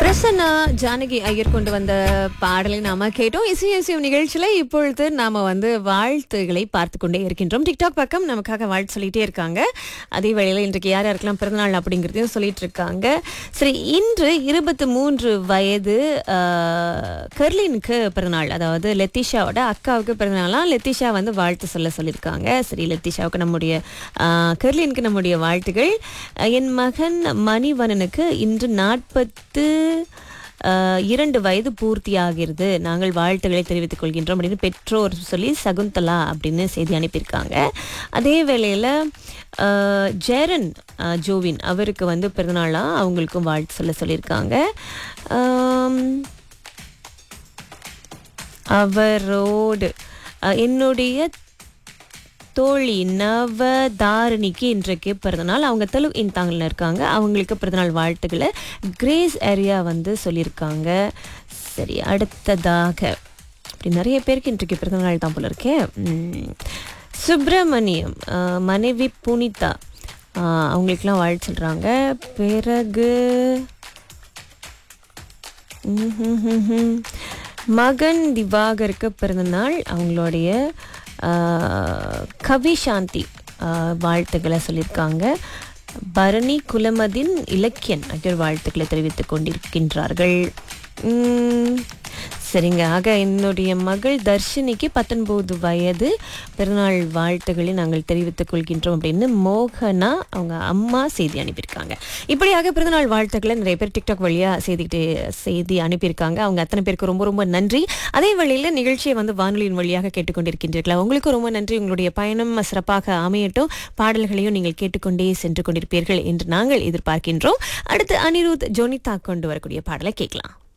பிரசன்னா ஜானகி ஐயர் கொண்டு வந்த பாடலை நாம கேட்டோம் இசை இசையும் நிகழ்ச்சியில இப்பொழுது நாம வந்து வாழ்த்துகளை பார்த்து கொண்டே இருக்கின்றோம் டிக்டாக் பக்கம் நமக்காக வாழ்த்து சொல்லிட்டே இருக்காங்க அதே வேளையில இன்றைக்கு யார் யாருக்கெல்லாம் பிறந்தநாள் அப்படிங்கிறதையும் சொல்லிட்டு இருக்காங்க சரி இன்று இருபத்தி மூன்று வயது ஆஹ், கர்லினுக்கு பிறந்தநாள் அதாவது லெத்திஷாவோட அக்காவுக்கு பிறந்தநாளாம் லெத்திஷா வந்து வாழ்த்து சொல்ல சொல்லியிருக்காங்க சரி லெத்திஷாவுக்கு நம்முடைய ஆஹ், கர்லினுக்கு நம்முடைய வாழ்த்துகள் அஹ், என் மகன் மணிவணனுக்கு இன்று நாற்பத்து ஆஹ், இரண்டு வயது பூர்த்தியாகிறது நாங்கள் வாழ்த்துக்களை தெரிவித்துக் கொள்கின்றோம் அப்படின்னு பெற்றோர் சொல்லி சகுந்தலா அப்படின்னு செய்தி அனுப்பியிருக்காங்க அதே வேளையில் ஜெரன் ஆஹ், ஜோவின் அவருக்கு வந்து பிறந்தநாளா அவங்களுக்கும் வாழ்த்து சொல்ல சொல்லியிருக்காங்க ஆம், அவரோடு அஹ், என்னுடைய தோழி நவதாரணிக்கு இன்றைக்கு பிறந்தநாள் அவங்க தெலு இன்தாங்கில் இருக்காங்க அவங்களுக்கு பிறந்தநாள் வாழ்த்துக்களை கிரேஸ் ஏரியா வந்து சொல்லியிருக்காங்க சரி அடுத்ததாக அப்படி நிறைய பேருக்கு இன்றைக்கு பிறந்தநாள் தான் போல இருக்கேன் உம், சுப்பிரமணியம் அஹ், மனைவி புனிதா அஹ், அவங்களுக்கெல்லாம் வாழ்த்து சொல்கிறாங்க பிறகு ம்ஹும்ஹும்ஹும். மகன் திவாகருக்கு பிறந்தநாள் அவங்களுடைய ஆஹ், கவி சாந்தி ஆஹ், வாழ்த்துக்களை சொல்லியிருக்காங்க பரணி குலமதின் இலக்கியன் ஆகியோர் வாழ்த்துக்களை தெரிவித்துக் கொண்டிருக்கின்றார்கள் உம், சரிங்க ஆக என்னுடைய மகள் தர்ஷினிக்கு பத்தொன்பது வயது பிறநாள் வாழ்த்துக்களை நாங்கள் தெரிவித்துக் கொள்கின்றோம் அப்படின்னு மோகனா அவங்க அம்மா செய்தி அனுப்பியிருக்காங்க இப்படியாக பிறந்தநாள் வாழ்த்துக்களை நிறைய பேர் டிக்டாக் வழியா செய்திக்கிட்டு செய்தி அனுப்பியிருக்காங்க அவங்க அத்தனை பேருக்கு ரொம்ப ரொம்ப நன்றி அதே வழியில் நிகழ்ச்சியை வந்து வானொலியின் வழியாக கேட்டுக்கொண்டிருக்கின்றீர்களா உங்களுக்கு ரொம்ப நன்றி உங்களுடைய பயணம் சிறப்பாக அமையட்டும் பாடல்களையும் நீங்கள் கேட்டுக்கொண்டே சென்று கொண்டிருப்பீர்கள் என்று நாங்கள் எதிர்பார்க்கின்றோம் அடுத்து அனிருத் ஜோனிதா கொண்டு வரக்கூடிய பாடலை கேட்கலாம்